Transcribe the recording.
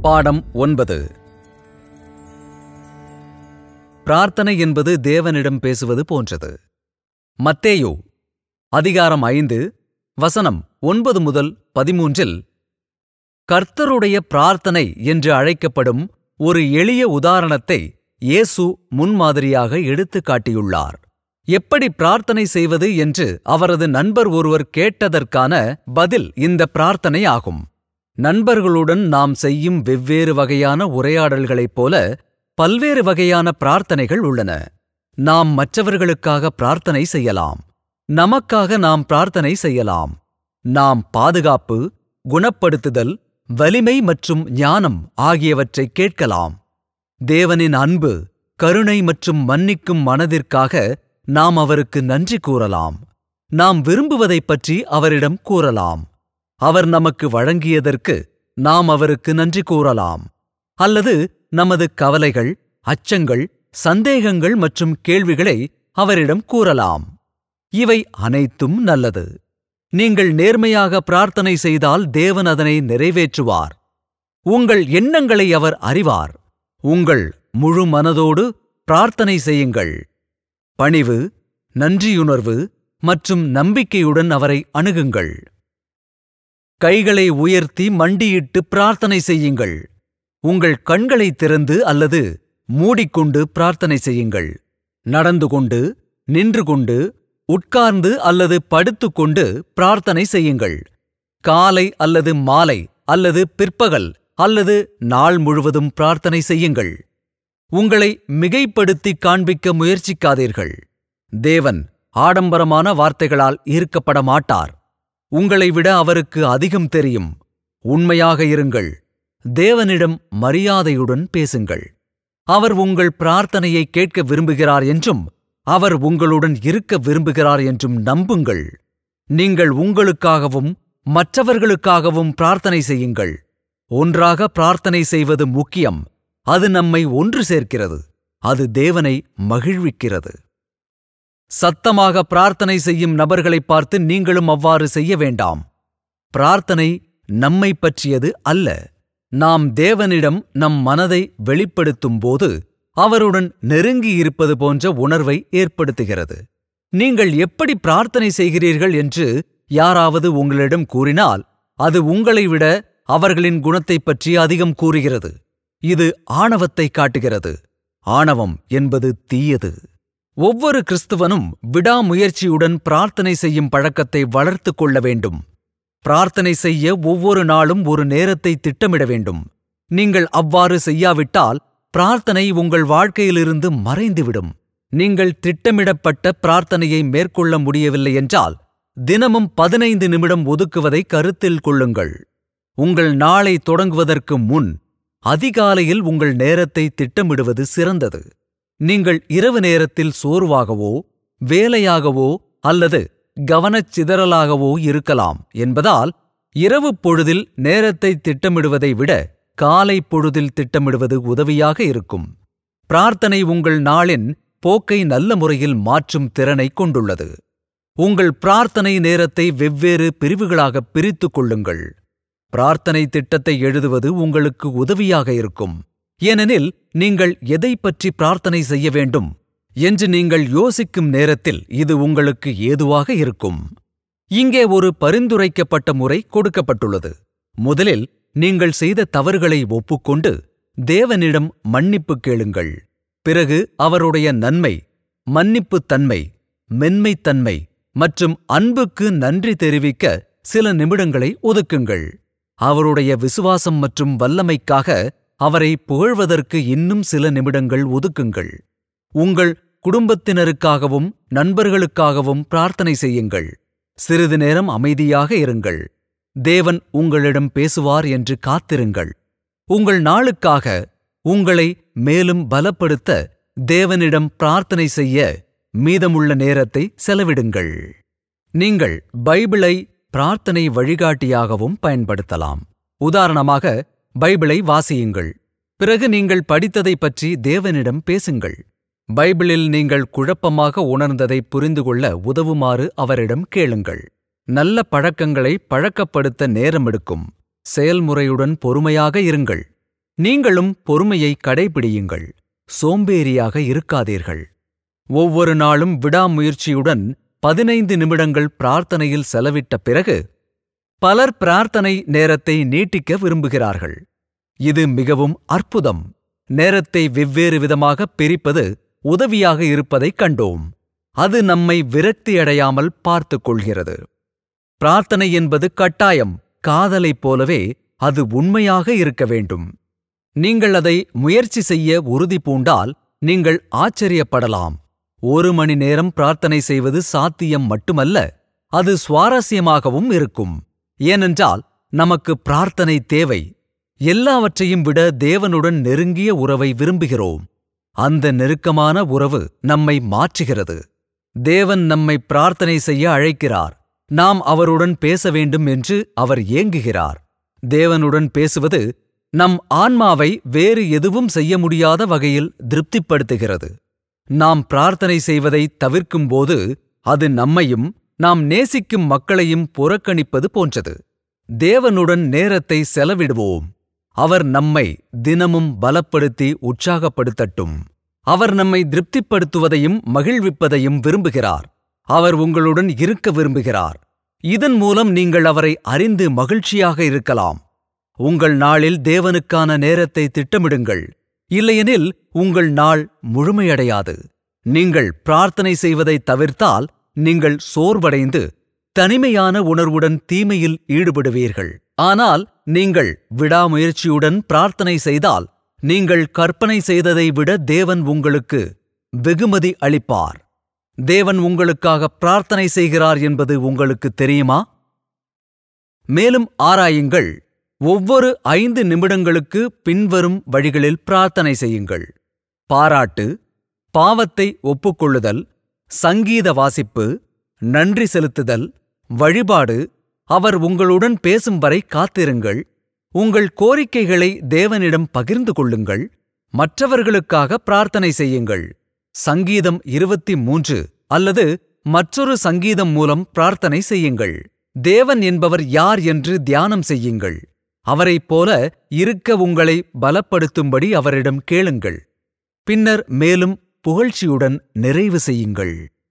பாடம் ஒன்பது பிரார்த்தனை என்பது தேவனிடம் பேசுவது போன்றது மத்தேயு அதிகாரம் ஐந்து வசனம் ஒன்பது முதல் பதிமூன்றில் கர்த்தருடைய பிரார்த்தனை என்று அழைக்கப்படும் ஒரு எளிய உதாரணத்தை இயேசு முன்மாதிரியாக எடுத்துக் காட்டியுள்ளார் எப்படி பிரார்த்தனை செய்வது என்று அவரது நண்பர் ஒருவர் கேட்டதற்கான பதில் இந்த பிரார்த்தனை ஆகும் நண்பர்களுடன் நாம் செய்யும் வெவ்வேறு வகையான உரையாடல்களைப் போல பல்வேறு வகையான பிரார்த்தனைகள் உள்ளன நாம் மற்றவர்களுக்காக பிரார்த்தனை செய்யலாம் நமக்காக நாம் பிரார்த்தனை செய்யலாம் நாம் பாதுகாப்பு குணப்படுத்துதல் வலிமை மற்றும் ஞானம் ஆகியவற்றைக் கேட்கலாம் தேவனின் அன்பு கருணை மற்றும் மன்னிக்கும் மனதிற்காக நாம் அவருக்கு நன்றி கூறலாம் நாம் விரும்புவதைப் பற்றி அவரிடம் கூறலாம் அவர் நமக்கு வழங்கியதற்கு நாம் அவருக்கு நன்றி கூறலாம் அல்லது நமது கவலைகள் அச்சங்கள் சந்தேகங்கள் மற்றும் கேள்விகளை அவரிடம் கூறலாம் இவை அனைத்தும் நல்லது நீங்கள் நேர்மையாக பிரார்த்தனை செய்தால் தேவன் அதனை நிறைவேற்றுவார் உங்கள் எண்ணங்களை அவர் அறிவார் உங்கள் முழு மனதோடு பிரார்த்தனை செய்யுங்கள் பணிவு நன்றியுணர்வு மற்றும் நம்பிக்கையுடன் அவரை அணுகுங்கள் கைகளை உயர்த்தி மண்டியிட்டு பிரார்த்தனை செய்யுங்கள் உங்கள் கண்களை திறந்து அல்லது மூடிக்கொண்டு பிரார்த்தனை செய்யுங்கள் நடந்து கொண்டு நின்று கொண்டு உட்கார்ந்து அல்லது படுத்துக்கொண்டு பிரார்த்தனை செய்யுங்கள் காலை அல்லது மாலை அல்லது பிற்பகல் அல்லது நாள் முழுவதும் பிரார்த்தனை செய்யுங்கள் உங்களை மிகைப்படுத்திக் காண்பிக்க முயற்சிக்காதீர்கள் தேவன் ஆடம்பரமான வார்த்தைகளால் ஈர்க்கப்பட மாட்டார் உங்களை விட அவருக்கு அதிகம் தெரியும் உண்மையாக இருங்கள் தேவனிடம் மரியாதையுடன் பேசுங்கள் அவர் உங்கள் பிரார்த்தனையை கேட்க விரும்புகிறார் என்றும் அவர் உங்களுடன் இருக்க விரும்புகிறார் என்றும் நம்புங்கள் நீங்கள் உங்களுக்காகவும் மற்றவர்களுக்காகவும் பிரார்த்தனை செய்யுங்கள் ஒன்றாக பிரார்த்தனை செய்வது முக்கியம் அது நம்மை ஒன்று சேர்க்கிறது அது தேவனை மகிழ்விக்கிறது சத்தமாக பிரார்த்தனை செய்யும் நபர்களை பார்த்து நீங்களும் அவ்வாறு செய்ய வேண்டாம் பிரார்த்தனை நம்மை பற்றியது அல்ல நாம் தேவனிடம் நம் மனதை வெளிப்படுத்தும்போது அவருடன் நெருங்கியிருப்பது போன்ற உணர்வை ஏற்படுத்துகிறது நீங்கள் எப்படி பிரார்த்தனை செய்கிறீர்கள் என்று யாராவது உங்களிடம் கூறினால் அது உங்களை விட அவர்களின் குணத்தைப் பற்றி அதிகம் கூறுகிறது இது ஆணவத்தை காட்டுகிறது ஆணவம் என்பது தீயது ஒவ்வொரு கிறிஸ்துவனும் விடாமுயற்சியுடன் பிரார்த்தனை செய்யும் பழக்கத்தை வளர்த்துக் கொள்ள வேண்டும் பிரார்த்தனை செய்ய ஒவ்வொரு நாளும் ஒரு நேரத்தை திட்டமிட வேண்டும் நீங்கள் அவ்வாறு செய்யாவிட்டால் பிரார்த்தனை உங்கள் வாழ்க்கையிலிருந்து மறைந்துவிடும் நீங்கள் திட்டமிடப்பட்ட பிரார்த்தனையை மேற்கொள்ள முடியவில்லை என்றால் தினமும் பதினைந்து நிமிடம் ஒதுக்குவதை கருத்தில் கொள்ளுங்கள் உங்கள் நாளை தொடங்குவதற்கு முன் அதிகாலையில் உங்கள் நேரத்தை திட்டமிடுவது சிறந்தது நீங்கள் இரவு நேரத்தில் சோர்வாகவோ வேலையாகவோ அல்லது கவனச்சிதறலாகவோ இருக்கலாம் என்பதால் இரவு பொழுதில் நேரத்தை திட்டமிடுவதை விட காலை பொழுதில் திட்டமிடுவது உதவியாக இருக்கும் பிரார்த்தனை உங்கள் நாளின் போக்கை நல்ல முறையில் மாற்றும் திறனை கொண்டுள்ளது உங்கள் பிரார்த்தனை நேரத்தை வெவ்வேறு பிரிவுகளாக பிரித்துக் கொள்ளுங்கள் பிரார்த்தனை திட்டத்தை எழுதுவது உங்களுக்கு உதவியாக இருக்கும் ஏனெனில் நீங்கள் எதை பற்றி பிரார்த்தனை செய்ய வேண்டும் என்று நீங்கள் யோசிக்கும் நேரத்தில் இது உங்களுக்கு ஏதுவாக இருக்கும் இங்கே ஒரு பரிந்துரைக்கப்பட்ட முறை கொடுக்கப்பட்டுள்ளது முதலில் நீங்கள் செய்த தவறுகளை ஒப்புக்கொண்டு தேவனிடம் மன்னிப்பு கேளுங்கள் பிறகு அவருடைய நன்மை மன்னிப்புத் தன்மை மென்மைத்தன்மை மற்றும் அன்புக்கு நன்றி தெரிவிக்க சில நிமிடங்களை ஒதுக்குங்கள் அவருடைய விசுவாசம் மற்றும் வல்லமைக்காக அவரை புகழ்வதற்கு இன்னும் சில நிமிடங்கள் ஒதுக்குங்கள் உங்கள் குடும்பத்தினருக்காகவும் நண்பர்களுக்காகவும் பிரார்த்தனை செய்யுங்கள் சிறிது நேரம் அமைதியாக இருங்கள் தேவன் உங்களிடம் பேசுவார் என்று காத்திருங்கள் உங்கள் நாளுக்காக உங்களை மேலும் பலப்படுத்த தேவனிடம் பிரார்த்தனை செய்ய மீதமுள்ள நேரத்தை செலவிடுங்கள் நீங்கள் பைபிளை பிரார்த்தனை வழிகாட்டியாகவும் பயன்படுத்தலாம் உதாரணமாக பைபிளை வாசியுங்கள் பிறகு நீங்கள் படித்ததைப் பற்றி தேவனிடம் பேசுங்கள் பைபிளில் நீங்கள் குழப்பமாக உணர்ந்ததை புரிந்து கொள்ள உதவுமாறு அவரிடம் கேளுங்கள் நல்ல பழக்கங்களை பழக்கப்படுத்த நேரம் எடுக்கும் செயல்முறையுடன் பொறுமையாக இருங்கள் நீங்களும் பொறுமையை கடைபிடியுங்கள் சோம்பேறியாக இருக்காதீர்கள் ஒவ்வொரு நாளும் விடாமுயற்சியுடன் பதினைந்து நிமிடங்கள் பிரார்த்தனையில் செலவிட்ட பிறகு பலர் பிரார்த்தனை நேரத்தை நீட்டிக்க விரும்புகிறார்கள் இது மிகவும் அற்புதம் நேரத்தை வெவ்வேறு விதமாக பிரிப்பது உதவியாக இருப்பதைக் கண்டோம் அது நம்மை விரக்தியடையாமல் பார்த்துக் கொள்கிறது பிரார்த்தனை என்பது கட்டாயம் காதலைப் போலவே அது உண்மையாக இருக்க வேண்டும் நீங்கள் அதை முயற்சி செய்ய உறுதி பூண்டால் நீங்கள் ஆச்சரியப்படலாம் ஒரு மணி நேரம் பிரார்த்தனை செய்வது சாத்தியம் மட்டுமல்ல அது சுவாரஸ்யமாகவும் இருக்கும் ஏனென்றால் நமக்கு பிரார்த்தனை தேவை எல்லாவற்றையும் விட தேவனுடன் நெருங்கிய உறவை விரும்புகிறோம் அந்த நெருக்கமான உறவு நம்மை மாற்றுகிறது தேவன் நம்மை பிரார்த்தனை செய்ய அழைக்கிறார் நாம் அவருடன் பேச வேண்டும் என்று அவர் ஏங்குகிறார் தேவனுடன் பேசுவது நம் ஆன்மாவை வேறு எதுவும் செய்ய முடியாத வகையில் திருப்திப்படுத்துகிறது நாம் பிரார்த்தனை செய்வதை தவிர்க்கும்போது அது நம்மையும் நாம் நேசிக்கும் மக்களையும் புறக்கணிப்பது போன்றது தேவனுடன் நேரத்தை செலவிடுவோம் அவர் நம்மை தினமும் பலப்படுத்தி உற்சாகப்படுத்தட்டும் அவர் நம்மை திருப்திப்படுத்துவதையும் மகிழ்விப்பதையும் விரும்புகிறார் அவர் உங்களுடன் இருக்க விரும்புகிறார் இதன் மூலம் நீங்கள் அவரை அறிந்து மகிழ்ச்சியாக இருக்கலாம் உங்கள் நாளில் தேவனுக்கான நேரத்தை திட்டமிடுங்கள் இல்லையெனில் உங்கள் நாள் முழுமையடையாது நீங்கள் பிரார்த்தனை செய்வதை தவிர்த்தால் நீங்கள் சோர்வடைந்து தனிமையான உணர்வுடன் தீமையில் ஈடுபடுவீர்கள் ஆனால் நீங்கள் விடாமுயற்சியுடன் பிரார்த்தனை செய்தால் நீங்கள் கற்பனை செய்ததை விட தேவன் உங்களுக்கு வெகுமதி அளிப்பார் தேவன் உங்களுக்காக பிரார்த்தனை செய்கிறார் என்பது உங்களுக்கு தெரியுமா மேலும் ஆராயுங்கள் ஒவ்வொரு ஐந்து நிமிடங்களுக்கு பின்வரும் வழிகளில் பிரார்த்தனை செய்யுங்கள் பாராட்டு பாவத்தை ஒப்புக்கொள்ளுதல் சங்கீத வாசிப்பு நன்றி செலுத்துதல் வழிபாடு அவர் உங்களுடன் பேசும் வரை காத்திருங்கள் உங்கள் கோரிக்கைகளை தேவனிடம் பகிர்ந்து கொள்ளுங்கள் மற்றவர்களுக்காக பிரார்த்தனை செய்யுங்கள் சங்கீதம் இருபத்தி மூன்று அல்லது மற்றொரு சங்கீதம் மூலம் பிரார்த்தனை செய்யுங்கள் தேவன் என்பவர் யார் என்று தியானம் செய்யுங்கள் அவரைப் போல இருக்க உங்களை பலப்படுத்தும்படி அவரிடம் கேளுங்கள் பின்னர் மேலும் புகழ்ச்சியுடன் நிறைவு செய்யுங்கள்